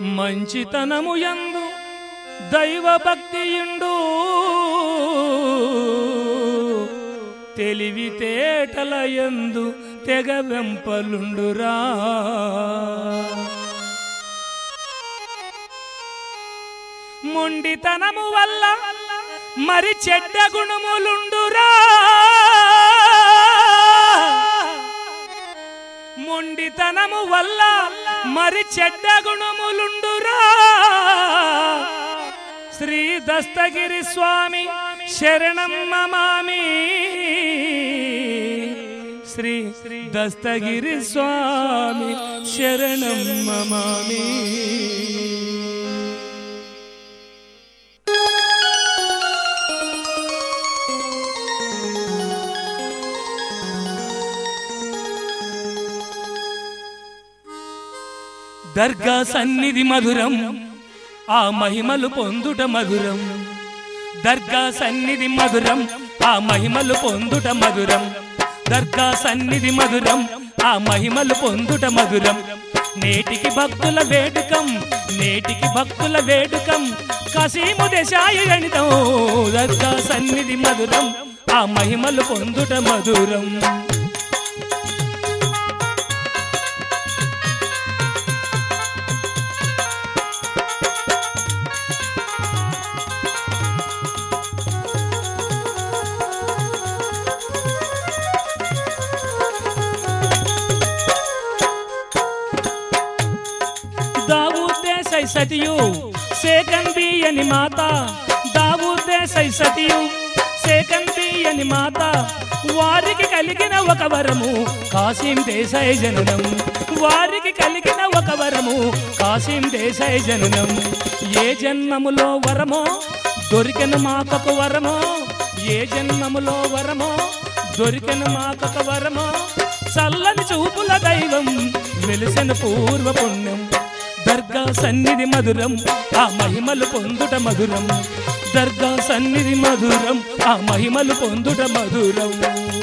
మంచితనము యందు దైవ భక్తియుండు తెలివితేటల యందు తెగ వెంపలుండురా మొండితనము వల్ల మరి చెడ్డ గుణములుండురా మొండితనము వల్ల మరి చెడ్డ గుణములుండురా శ్రీ దస్తగిరి స్వామి శరణం మమామి శ్రీ దస్తగిరి స్వామి శరణం మమామి దర్గా సన్నిధి మధురం ఆ మహిమలు పొందుట మధురం దర్గా సన్నిధి మధురం ఆ మహిమలు పొందుట మధురం దర్గా సన్నిధి మధురం ఆ మహిమలు పొందుట మధురం నేటికి భక్తుల వేడుకం నేటికి భక్తుల వేడుకం కసీము దేశాయి గణితం దర్గా సన్నిధి మధురం ఆ మహిమలు పొందుట మధురం దావూదే సై సతియు సేకంది అని మాత దావూదే సై సతియు సేకంది అని మాత వారికి కలిగిన ఒక వరము కాసిం దేశాయ్ జననం వారికి కలిగిన ఒక వరము కాసిం దేశాయ్ జననం ఏ జన్మములో వరమో దొరికెను మాకొక వరమో ఏ జన్మములో వరమో దొరికెను మాకొక వరమో చల్లని చూపుల దైవం వెలిసిన పూర్వ పుణ్యం దర్గా సన్నిధి మధురం ఆ మహిమలు పొందుట మధురం దర్గా సన్నిధి మధురం ఆ మహిమలు పొందుట మధురం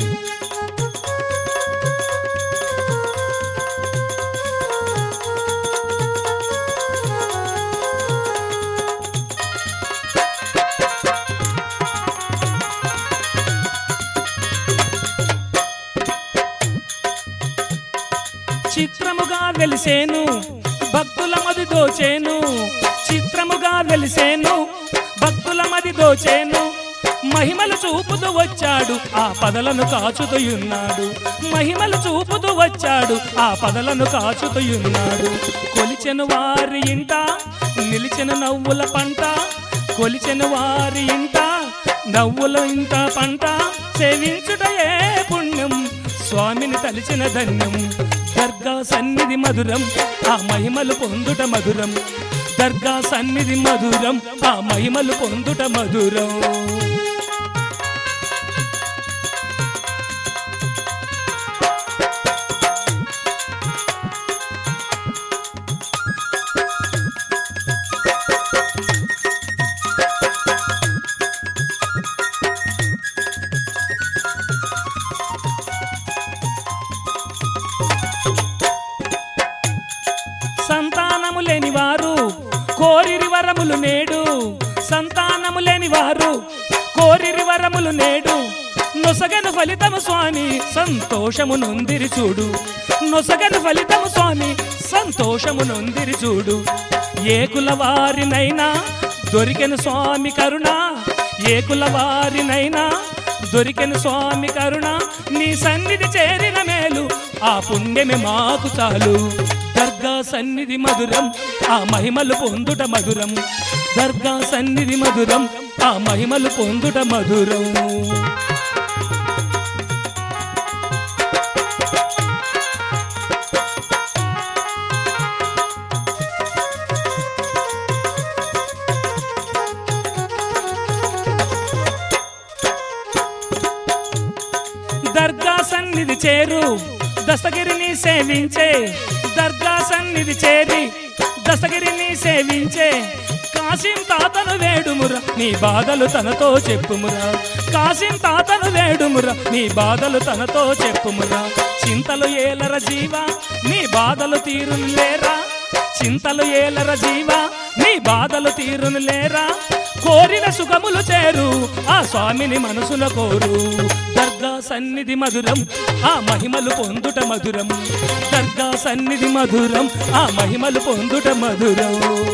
చిత్రముగా వెలిసేను భక్తుల మది దోచేను చిత్రముగా వెలిసేను భక్తుల మది దోచేను మహిమలు చూపుతూ వచ్చాడు ఆ పదలను కాచుతూయున్నాడు మహిమలు చూపుతూ వచ్చాడు ఆ పదలను కాచుతూయున్నాడు కొలిచెను వారి ఇంట నిలిచెను నవ్వుల పంట కొలిచెను వారి ఇంట నవ్వుల ఇంట పంట సేవించుటయే పుణ్యం స్వామిని తలిచిన ధన్యం దర్గా సన్నిధి మధురం ఆ మహిమలు పొందుట మధురం దర్గా సన్నిధి మధురం ఆ మహిమలు పొందుట మధురం సంతానము లేని వారు కోరిరి వరములు నేడు సంతానము లేని వారు కోరిరి వరములు నేడు నొసగను ఫలితము స్వామి సంతోషము నొందిరి చూడు నొసగను ఫలితము స్వామి సంతోషము నొందిరి చూడు ఏ కుల వారినైనా దొరికెను స్వామి కరుణ ఏ కుల వారినైనా దొరికెను స్వామి కరుణ నీ సన్నిధి చేరిన మేలు ఆ పుణ్యమే మాకు చాలు దర్గా సన్నిధి మధురం ఆ మహిమలు పొందుట మధురం దర్గా సన్నిధి మధురం ఆ మహిమలు పొందుట మధురం దర్గా సన్నిధి చేరు దస్తగిరిని సేవించే దర్గా సన్నిధి చేరి దస్తగిరిని సేవించే కాసిం తాతను వేడుమురా నీ బాధలు తనతో చెప్పుమురా కాసిం తాతను వేడుమురా నీ బాధలు తనతో చెప్పుమురా చింతలు ఏలర జీవా నీ బాధలు తీరులేరా చింతలు ఏలర జీవ నీ బాధలు తీరును లేరా కోరిన సుఖములు చేరు ఆ స్వామిని మనసున కోరు దర్గా సన్నిధి మధురం ఆ మహిమలు పొందుట మధురం దర్గా సన్నిధి మధురం ఆ మహిమలు పొందుట మధురం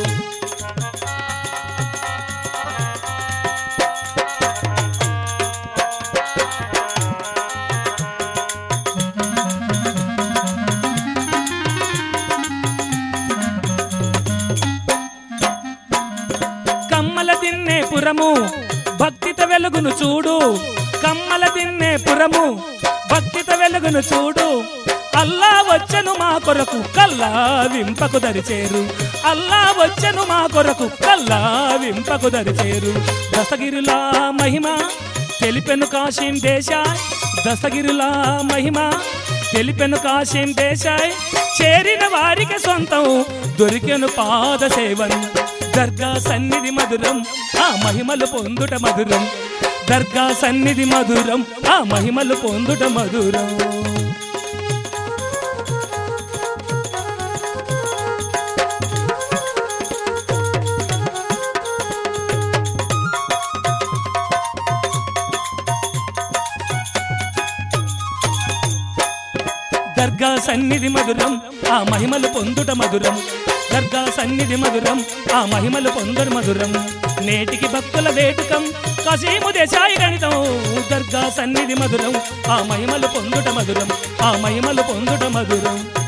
కమ్మల తిన్నే పురము భక్తిత వెలుగును చూడు కమ్మల తిన్నే పురము భక్తిత వెలుగును చూడు అల్లా వచ్చను మా కొరకు కల్లా వింపకు దరిచేరు అల్లా వచ్చను మా కొరకు కల్లా వింపకు దరిచేరు దశగిరులా మహిమ తెలిపెను కాశీం దేశాయ్ దశగిరులా మహిమ తెలిపెను కాశీం దేశాయ్ చేరిన వారికి సొంతం దొరికెను పాద సేవన్ దర్గా సన్నిధి మధురం ఆ మహిమలు పొందుట మధురం దర్గా సన్నిధి మధురం ఆ మహిమలు పొందుట మధురం దర్గా సన్నిధి మధురం ఆ మహిమలు పొందుట మధురం దర్గా సన్నిధి మధురం ఆ మహిమలు పొందుట మధురం నేటికి భక్తుల వేటుకం కసీము దేశాయి గణితం దర్గా సన్నిధి మధురం ఆ మహిమలు పొందుట మధురం ఆ మహిమలు పొందుట మధురం